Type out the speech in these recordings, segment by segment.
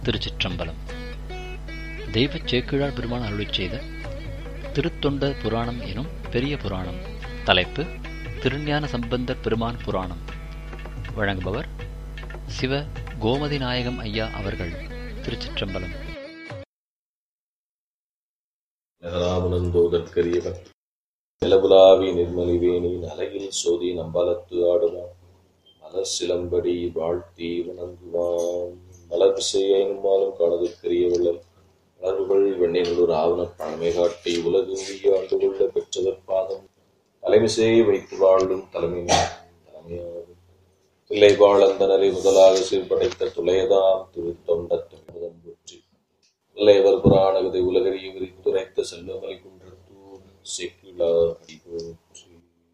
திருச்சிற்றம்பலம் தெய்வச் சேக்கிழார் பெருமான் அருளிச் செய்த திருத்தொண்ட புராணம் எனும் பெரிய புராணம் தலைப்பு திருஞான சம்பந்தர் பெருமான் புராணம் வழங்குபவர் சிவ கோமதி நாயகம் ஐயா அவர்கள் திருச்சிற்றம்பலம் நகராமனந்தோதற்கரியவன் நிலவுலாவி நிர்மலிவேணி நலையில் சோதி நம்பலத்து ஆடுவான் மலர் சிலம்படி வாழ்த்தி வணங்குவான் மலர் விசையனுமாலும் காணதற்கரிய வள்ளல் மலர்கள் வெண்ணினூர் ஆவணப் பழமை காட்டி உலகெங்கிய ஆண்டு கொள்ள பெற்றதற்பாதம் தலைமிசையை வைத்து வாழும் தலைமை தலைமையாகும் பிள்ளை வாழந்தனரை முதலாக சீர்படைத்த துளையதாம் திருத்தொண்டத்தம் முதம் போற்றி பிள்ளைவர் புராண விதை உலகறிய விரித்துரைத்த செல்வமலை குன்றத்தூர் செக்குலா போற்றி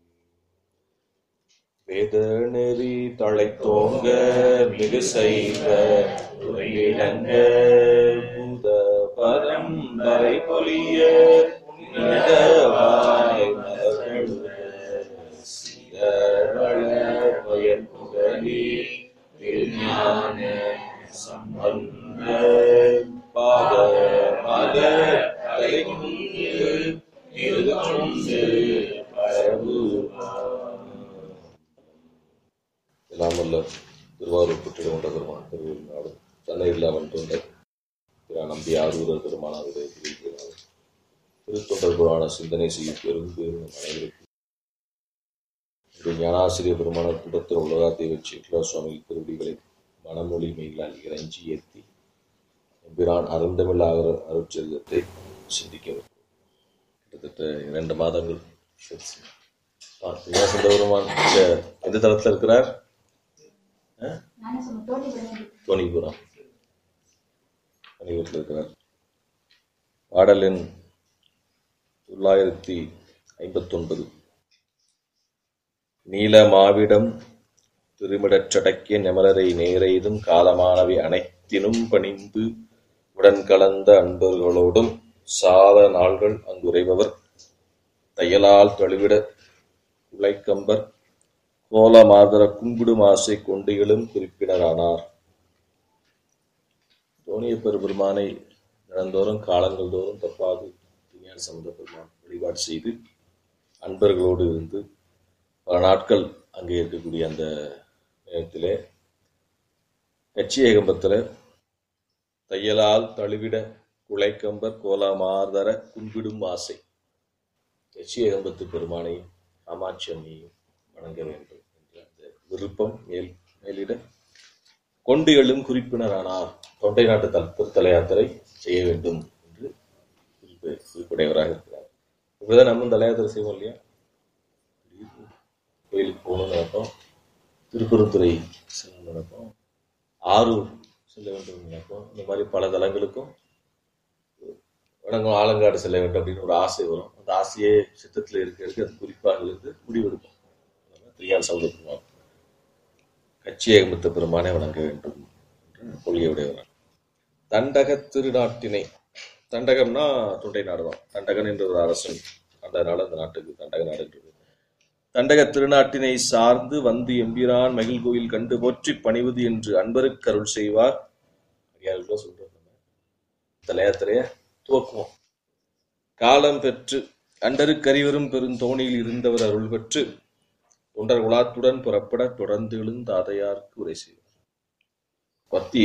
வேத நெறி தழைத்தோங்க மிகு செய்த உரையிடங்க பூத பரம் தரை பொலிய புனிதவாய் மலர்ந்த சீரவள பயன்புகழி திருஞான சம்பந்த பாத மத தலைகுந்து இருகொண்டு எல்லாம் வல்ல திருவாரூர் புற்றிட கொண்ட பெருமான் திருவில் நாடு சென்னையில் அவன் தொண்டர் திரு நம்பி ஆரூரர் பெருமானாருடைய திருவிழாவில் திருத்தொண்டர் புராண சிந்தனை செய்யும் பெரும் பேரும் அனைவருக்கும் திரு ஞானாசிரிய பெருமான குண்டத்தின் உலகாத்தை வச்சு இக்லா சுவாமி திருவடிகளை மனமொழி மெயிலால் இறைஞ்சி ஏற்றி எம்பிரான் அருந்தமிழ் ஆகிற அருட்செல்வத்தை சிந்திக்க வேண்டும் கிட்டத்தட்ட இரண்டு மாதங்கள் ஞானசந்த பெருமான் இந்த எந்த தளத்தில் இருக்கிறார் தோணிபுரம் தனியூரில் இருக்கிறார் பாடல் எண் தொள்ளாயிரத்தி ஐம்பத்தொன்பது நீல மாவிடம் திருமிடச்சடக்கிய நெமலரை நேரெய்தும் காலமானவை அனைத்தினும் பணிந்து உடன் கலந்த அன்பர்களோடும் சால நாள்கள் அங்குரைபவர் தையலால் தழுவிட உழைக்கம்பர் கோல மாதர கும்பிடும் ஆசை கொண்டு எழும் குறிப்பினரானார் தோணிய பெருமானை தினந்தோறும் காலங்கள் தோறும் தப்பாது விஞ்ஞான சம்பந்த பெருமான் வழிபாடு செய்து அன்பர்களோடு இருந்து பல நாட்கள் அங்கே இருக்கக்கூடிய அந்த நேரத்திலே கச்சியேகம்பத்தில் தையலால் தழுவிட குலைக்கம்பர் கோலமாதர கும்பிடும் ஆசை கச்சியேகம்பத்து பெருமானையும் காமாட்சி அம்மையும் வணங்க வேண்டும் என்ற அந்த விருப்பம் மேல் மேலிட கொண்டு எழும் குறிப்பினரானார் தொண்டை நாட்டு தல் திருத்தல யாத்திரை செய்ய வேண்டும் என்று குறிப்பு குறிப்புடையவராக இருக்கிறார் இப்படிதான் நம்ம தல யாத்திரை செய்வோம் இல்லையா கோயிலுக்கு போகணும்னு நினைப்போம் திருப்பெருந்துறை செல்லணும்னு நினைப்போம் ஆரூர் செல்ல வேண்டும் நினைப்போம் இந்த மாதிரி பல தலங்களுக்கும் வடங்கும் ஆலங்காடு செல்ல வேண்டும் அப்படின்னு ஒரு ஆசை வரும் அந்த ஆசையே சித்தத்தில் இருக்கிறதுக்கு அது குறிப்பாக இருந்து முடிவெடுக்கும் திரியால் சௌத பெருமான் கச்சியகமத்த பெருமானை வணங்க வேண்டும் என்ற கொள்கையுடையவர் தண்டக திருநாட்டினை தண்டகம்னா தொண்டை நாடுதான் தண்டகன் என்ற ஒரு அரசன் அதனால அந்த நாட்டுக்கு தண்டக நாடுன்றது தண்டக திருநாட்டினை சார்ந்து வந்து எம்பிரான் மகிழ் கோயில் கண்டு போற்றி பணிவது என்று அன்பருக்கு அருள் செய்வார் அடியார்களோ சொல்றோம் தலையாத்திரைய துவக்குவோம் காலம் பெற்று அண்டருக்கறிவரும் பெருந்தோணியில் இருந்தவர் அருள் பெற்று தொண்டர் குலாத்துடன் புறப்பட தொடர்ந்து எழுந்தாதையாருக்கு உரை செய்வார் பத்தி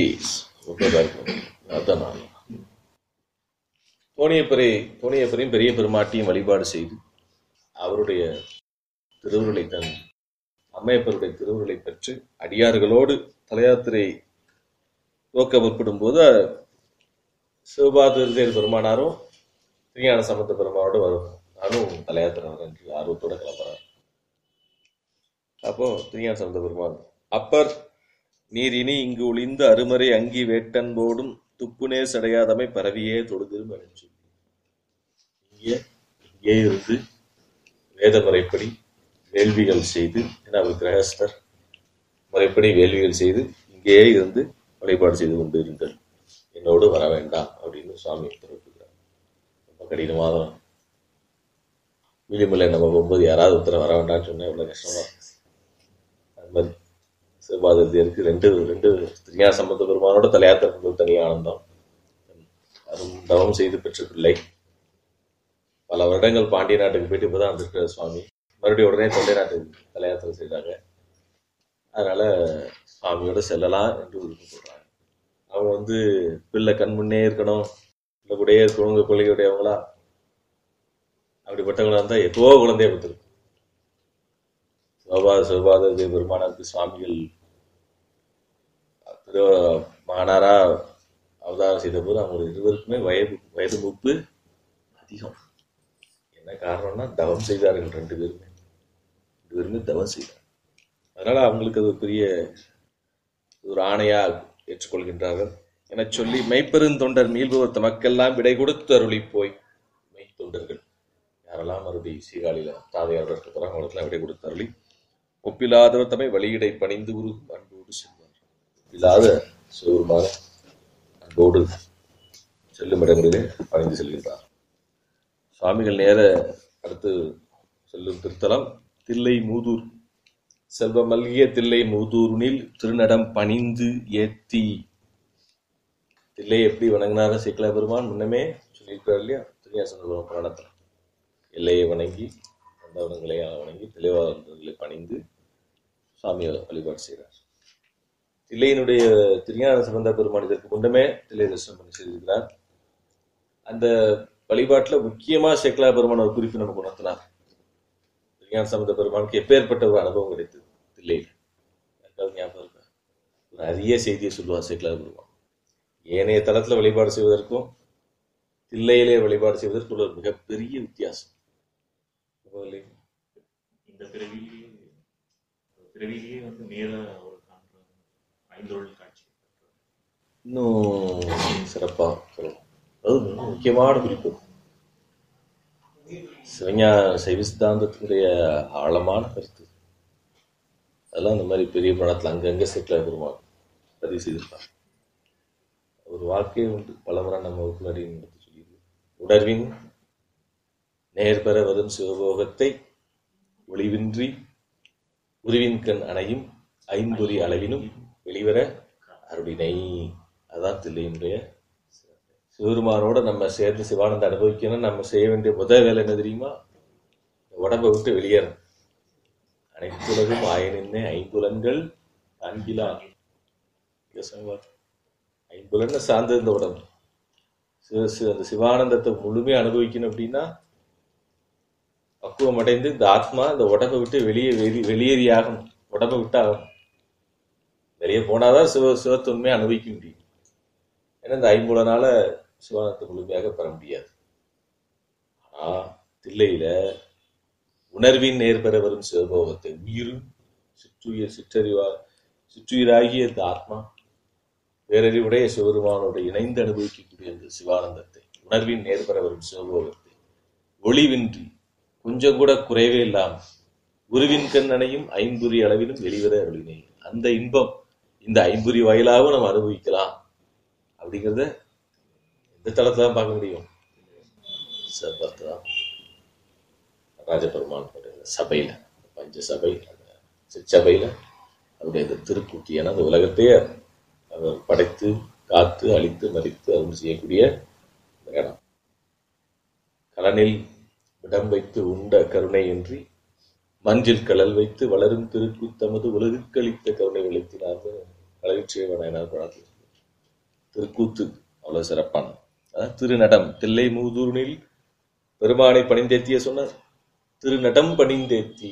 அதான் தோணியப்பரை தோணியப்பரையும் பெரிய பெருமாட்டியும் வழிபாடு செய்து அவருடைய திருவுருளை தன் அம்மையப்பருடைய திருவுருளை பெற்று அடியார்களோடு தலையாத்திரை துவக்க முற்படும் போது சிவபாதிரியர் பெருமானாரும் திருஞான சம்பந்த பெருமானோடு வரும் நானும் தலையாத்திரை வரேன் என்று ஆர்வத்தோட கிளம்புறார் அப்போ திருஞான சம்பந்த பெருமான் அப்பர் நீர் இனி இங்கு ஒளிந்து அருமறை அங்கி வேட்டன்போடும் துப்புனே சடையாதமை பரவியே தொழுதிரும் சொல்லி இங்கே இங்கே இருந்து வேத முறைப்படி வேள்விகள் செய்து ஏன்னா அவர் கிரகஸ்தர் முறைப்படி வேள்விகள் செய்து இங்கே இருந்து வழிபாடு செய்து கொண்டு இருங்கள் என்னோடு வர வேண்டாம் அப்படின்னு சுவாமி பிறப்புகிறார் ரொம்ப கடினமாக விளிமலை நம்ம போகும்போது யாராவது ஒருத்தர் வர வேண்டாம்னு சொன்னா எவ்வளவு கஷ்டமா அது மாதிரி சிவபாதத்தியருக்கு ரெண்டு ரெண்டு திருஞான சம்பந்த பெருமானோட தலையாத்திர தனி ஆனந்தம் அரும் தவம் செய்து பெற்ற பிள்ளை பல வருடங்கள் பாண்டிய நாட்டுக்கு போயிட்டு இப்பதான் வந்திருக்கிற சுவாமி மறுபடியும் உடனே தொண்டை நாட்டுக்கு தலையாத்திரை செய்றாங்க அதனால சுவாமியோட செல்லலாம் என்று விருப்பப்படுறாங்க அவங்க வந்து பிள்ளை கண் முன்னே இருக்கணும் பிள்ளை கூடயே இருக்கணுங்க பிள்ளையுடையவங்களா அப்படிப்பட்டவங்களா இருந்தா எப்போ குழந்தைய பெற்றிருக்கும் சிவபாத சிவபாத பெருமானாருக்கு சுவாமிகள் திரு மகனாரா அவதாரம் செய்த போது அவங்க இருவருக்குமே வயது வயது மூப்பு அதிகம் என்ன காரணம்னா தவம் செய்தார்கள் ரெண்டு பேருமே ரெண்டு பேருமே தவம் செய்தார் அதனால அவங்களுக்கு அது ஒரு பெரிய ஒரு ஆணையா ஏற்றுக்கொள்கின்றார்கள் என சொல்லி மெய்ப்பெருந்தொண்டர் மீள்பவர் தமக்கெல்லாம் விடை கொடுத்து அருளி போய் மெய்த்தொண்டர்கள் யாரெல்லாம் மறுபடி சீகாழியில தாதையாரோட இருக்க போறாங்க அவங்களுக்கெல்லாம் விடை கொடுத்து அருளி ஒப்பில்லாதவர் தம்மை வழியிடை பணிந்து உருகும் அன்போடு செல்வார் ஒப்பில்லாத சிவருமான அன்போடு செல்லும் இடங்களிலே பணிந்து செல்கின்றார் சுவாமிகள் நேர அடுத்து செல்லும் திருத்தலம் தில்லை மூதூர் செல்வ மல்கிய தில்லை மூதூரினில் திருநடம் பணிந்து ஏத்தி தில்லை எப்படி வணங்கினார சிக்கல பெருமான் முன்னமே சொல்லியிருக்கார் இல்லையா திருஞாசன புராணத்தில் எல்லையை வணங்கி வந்தவனங்களை வணங்கி தெளிவாளர்களை பணிந்து சுவாமியை வழிபாடு செய்கிறார் தில்லையினுடைய திருஞான சம்பந்த பெருமான் இதற்கு முன்னமே தில்லை தரிசனம் பண்ணி செய்திருக்கிறார் அந்த வழிபாட்டுல முக்கியமா சேக்கலா பெருமான் ஒரு குறிப்பு நமக்கு உணர்த்தினார் திருஞான சம்பந்த பெருமானுக்கு எப்பேற்பட்ட ஒரு அனுபவம் கிடைத்தது தில்லையில் யாருக்காவது ஞாபகம் இருக்கா ஒரு அரிய செய்தியை சொல்லுவார் சேக்கலா பெருமான் ஏனைய தளத்துல வழிபாடு செய்வதற்கும் தில்லையிலே வழிபாடு செய்வதற்கு உள்ள ஒரு மிகப்பெரிய வித்தியாசம் இல்லையா? இந்த பிறவியிலேயே பிறவியிலேயே வந்து நேரா ஒரு காண்ற ஐந்தொழில் காட்சி இன்னும் சிறப்பா சொல்லலாம் அது மிக முக்கியமான குறிப்பு சிவஞா சைவ சித்தாந்தத்தினுடைய ஆழமான கருத்து அதெல்லாம் இந்த மாதிரி பெரிய படத்தில் அங்கங்கே செட்டில் பெருமாள் பதிவு செய்திருப்பார் ஒரு வாழ்க்கையை உண்டு பலமுறை நம்ம முன்னாடி நடத்தி சொல்லியிருக்கு உணர்வின் நேர்பெற வரும் சிவபோகத்தை ஒளிவின்றி உருவின் கண் அணையும் ஐம்பொறி அளவினும் வெளிவர அருளினை அதான் தில்லையினுடைய சிவருமானோட நம்ம சேர்ந்து சிவானந்த அனுபவிக்கணும் நம்ம செய்ய வேண்டிய முதல் வேலை என்ன தெரியுமா இந்த உடம்பை விட்டு வெளியேறணும் அனைத்துலகும் ஆயனின்னே ஐம்புலன்கள் காண்கிலா இங்க சொல்லுவார். ஐம்புலன்னு சார்ந்தது இந்த உடம்பு சிவ சி- அந்த சிவானந்தத்தை முழுமையா அனுபவிக்கணும் அப்படின்னா பக்குவம் அடைந்து இந்த ஆத்மா இந்த உடம்பை விட்டு வெளியே வெளி வெளியேறி ஆகணும் உடம்பை விட்டு ஆகணும் வெளியே போனாதான் சிவ சிவத்தை உண்மையை அனுபவிக்க முடியும் ஏன்னா இந்த ஐம்புலனால சிவானத்தை முழுமையாக பெற முடியாது ஆனா தில்லையில உணர்வின் நேர்பெற வரும் சிவபோகத்தை உயிரும் சிற்றுயிர் சிற்றறிவா சிற்றுயிராகிய இந்த ஆத்மா பேரறிவுடைய சிவருமானோட இணைந்து அனுபவிக்கக்கூடிய இந்த சிவானந்தத்தை உணர்வின் நேர்பெற வரும் சிவபோகத்தை ஒளிவின்றி கொஞ்சம் கூட குறைவே இல்லாமல் உருவின் கண்ணனையும் ஐம்புரி அளவிலும் வெளிவர அருளினை அந்த இன்பம் இந்த ஐம்புரி வாயிலாகவும் நம்ம அனுபவிக்கலாம் அப்படிங்கிறத எந்த தளத்துல தான் பார்க்க முடியும் சிறப்பத்தை தான் ராஜபெருமான் சபையில பஞ்ச சபை அந்த சிற்சபையில அவருடைய அந்த திருக்குட்டியான அந்த உலகத்தையே அவர் படைத்து காத்து அழித்து மதித்து அருள் செய்யக்கூடிய இந்த இடம் கலனில் இடம் வைத்து உண்ட கருணையின்றி மஞ்சில் கலல் வைத்து வளரும் திருக்குத்தமது உலகுக்களித்த கருணை விளைத்தினார்னு கலவிச்சேவனார் படத்தில் திருக்கூத்து அவ்வளவு சிறப்பான அதான் திருநடம் தில்லை மூதூரினில் பெருமானை பணிந்தேத்திய சொன்னார் திருநடம் பணிந்தேத்தி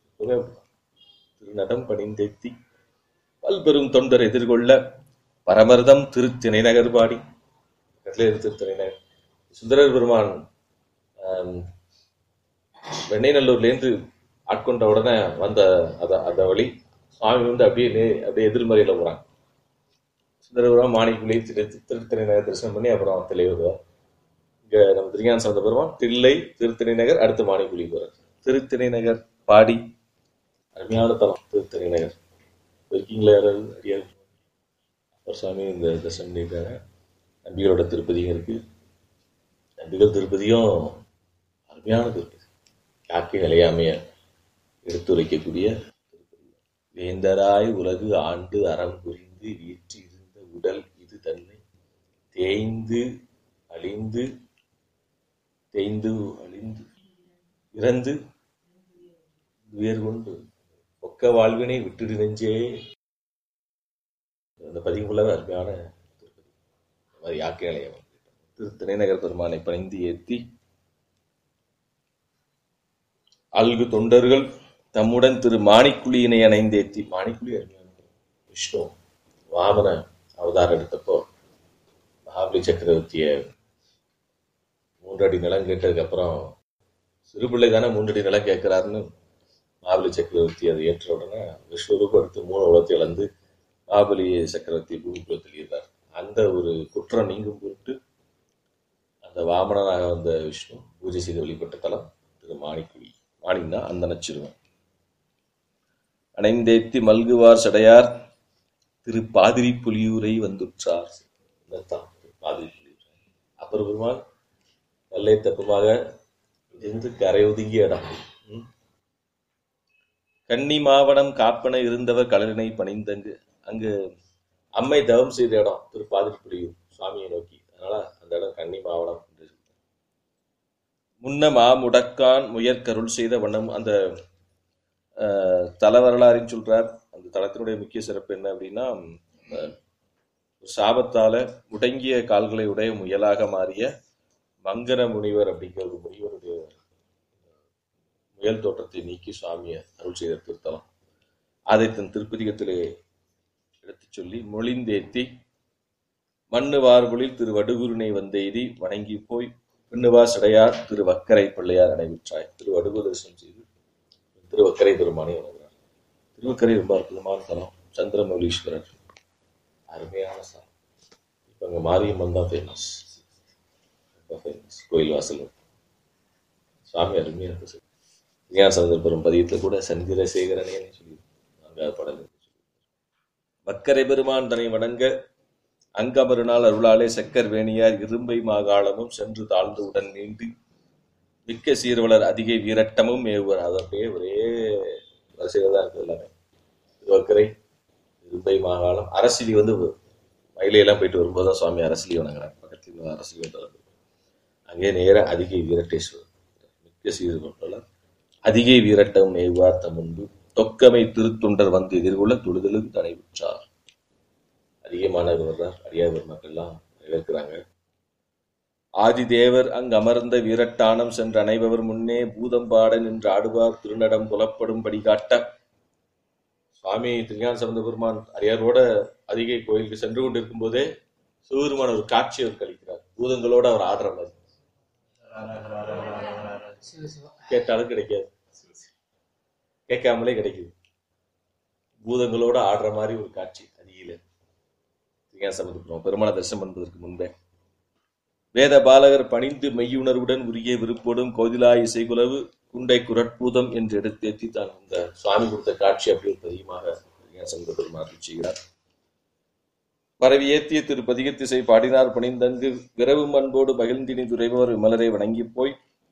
திருநடம் பணிந்தேத்தி பல்பெரும் தொண்டர் எதிர்கொள்ள பரமர்தம் திருத்திணை நகர் பாடி பக்கத்திலே இருக்கு திருத்திணை நகர் சுந்தரர் பெருமான் ஆம், வெண்ணைநல்லூர்லேருந்து ஆட்கொண்ட உடனே வந்த அத அந்த வழி சுவாமி வந்து அப்படியே நே- அப்படியே எதிர்மறையில போறாங்க சுந்தரபுரம் மாணிக்குள்ளே திரு திருத்தணி நகர் தரிசனம் பண்ணி அப்புறம் தில்லை வருவார் இங்க நம்ம திருஞான சம்பந்த பெருமான் தில்லை திருத்தணி நகர் அடுத்து மாணிக்குழி போறார் திருத்தணி நகர் பாடி அருமையான தலம் திருத்தணி நகர் இருக்கீங்களா யாராவது அடியார் அப்பர் சுவாமி இந்த தரிசனம் பண்ணியிருக்காங்க நம்பிகளோட திருப்பதியும் இருக்கு நம்பிகள் திருப்பதியும் அருமையான திருப்பதி யாக்கை நிலையாமைய எடுத்துரைக்கக்கூடிய திருப்பதி வேந்தராய் உலகு ஆண்டு அறம் புரிந்து வீற்றி இருந்த உடல் இது தன்னை தேய்ந்து அழிந்து தேய்ந்து அழிந்து இறந்து உயர் கொண்டு ஒக்க வாழ்வினை விட்டுடு நெஞ்சே அந்த பதிவுள்ள அருமையான திருப்பதி இந்த மாதிரி யாக்கையாலயம் திரு திணைநகர் பெருமானை பணிந்து ஏத்தி அல்கு தொண்டர்கள் தம்முடன் திரு மாணிக்குழியினை அணைந்தேத்தி மாணிக்குழி அருமையான விஷ்ணு வாமன அவதாரம் எடுத்தப்போ மகாபலி சக்கரவர்த்திய மூன்றடி நிலம் கேட்டதுக்கு அப்புறம் சிறு பிள்ளை தானே மூன்றடி நிலம் கேட்கிறாருன்னு மகாபலி சக்கரவர்த்தி அதை ஏற்ற உடனே விஸ்வரூபம் எடுத்து மூணு உலகத்தை இழந்து மகாபலி சக்கரவர்த்தி பூமிக்குள்ள தெளிகிறார் அந்த ஒரு குற்றம் நீங்கும் பொருட்டு அந்த வாமனனாக வந்த விஷ்ணு பூஜை செய்து வழிபட்ட தலம் திரு மாணிக்குழி மாணின்னா அந்த நச்சிருவன் அணைந்தேத்தி மல்குவார் சடையார் திரு பாதிரி புலியூரை வந்துற்றார் இதுதான் திரு பாதிரி புலியூர் அப்பர் பெருமான் நல்லை தப்புமாக இருந்து கரை ஒதுங்கிய இடம் ம். கன்னி மாவனம் காப்பன இருந்தவர் கடலினை பணிந்தங்கு அங்கு அம்மை தவம் செய்த இடம் திரு பாதிரி புலியூர் சுவாமியை நோக்கி அதனால அந்த இடம் கன்னி மாவனம் என்று சொல்றாங்க. முன்ன மாமுடக்கான் முயற்கருள் செய்த வண்ணம் அந்த அஹ், தல வரலாறுன்னு சொல்றார் அந்த தலத்தினுடைய முக்கிய சிறப்பு என்ன அப்படின்னா அஹ், ஒரு சாபத்தால முடங்கிய கால்களை உடைய முயலாக மாறிய மங்கர முனிவர் அப்படிங்கிற ஒரு முனிவருடைய முயல் தோற்றத்தை நீக்கி சுவாமியை அருள் செய்த திருத்தலம் அதை தன் திருப்பதிகத்திலே எடுத்துச் சொல்லி மொழிந்தேத்தி மண்ணு வார்பொழில் திரு வடுகுருனை வந்தெய்தி வணங்கி போய் பின்னுவார் சடையார் திரு வக்கரை பிள்ளையார் அணைவிற்றாய் திரு வடுகு தரிசனம் செய்து திருவக்கரை பெருமானை வணங்குறார் திருவக்கரை ரொம்ப அற்புதமான தலம் சந்திரமௌலீஸ்வரர் அருமையான ஸ்தலம் இப்போ அங்கே மாரியம்மன் தான் ஃபேமஸ் ரொம்ப ஃபேமஸ் கோயில் வாசல் சுவாமி அருமையாக இருக்கு விஞ்ஞான சந்தர் பெரும் பதியத்தில் கூட சந்திரசேகரனே சொல்லி அங்கே படம் வக்கரை பெருமான் தன்னை வணங்க அங்கமறுநாள் அருளாலே செக்கர் வேணியார் இரும்பை மாகாளமும் சென்று தாழ்ந்து உடன் நீண்டு மிக்க சீர்வலர் அதிகை வீரட்டமும் மேவுவர் அது அப்படியே ஒரே வரிசையில் தான் இருக்குது எல்லாமே திருவக்கரை இரும்பை மாகாளம் அரசிலி வந்து மயிலையெல்லாம் போயிட்டு வரும்போது தான் சுவாமி அரசிலி வணங்குறாங்க பக்கத்தில் இன்னும் அரசிலி வந்து அங்கே நேர அதிகை வீரட்டேஸ்வரர் மிக்க சீர்வலர் அதிகை வீரட்டம் மேய்வார் தம் முன்பு தொக்கமை திருத்தொண்டர் வந்து எதிர்கொள்ள தொழுதலும் தடைபெற்றார் அதிகமானவர் வர்றார் அடியார் பெருமக்கள்லாம் வரவேற்கிறாங்க ஆதிதேவர் அங்கு அமர்ந்த வீரட்டானம் சென்று அனைவர் முன்னே பூதம்பாட நின்று ஆடுவார் திருநடம் புலப்படும்படி காட்ட சுவாமி திருஞான சம்பந்த பெருமான் அடியாரோட அதிகை கோயிலுக்கு சென்று கொண்டிருக்கும் போதே சிவபெருமான் ஒரு காட்சி அவர் கழிக்கிறார் பூதங்களோட அவர் ஆடுற மாதிரி கேட்டாலும் கிடைக்காது கேட்காமலே கிடைக்குது பூதங்களோட ஆடுற மாதிரி ஒரு காட்சி அதிகில திருஞான சம்பந்த பெருமான் பெருமாளை தரிசனம் பண்ணுவதற்கு முன்பே வேத பாலகர் பணிந்து மெய்யுணர்வுடன் உரிய விருப்போடும் கோதிலாய் இசைகுலவு குண்டை குரட்பூதம் என்று எடுத்தேத்தி தான் இந்த சுவாமி கொடுத்த காட்சி அப்படி ஒரு பதிகமாக சமுத பெருமாள் செய்கிறார் பரவி ஏத்திய திரு பதிகத்திசை பாடினார் பணிந்தங்கு விரவு அன்போடு பகிர்ந்தினி துறைபவர் விமலரை வணங்கி போய்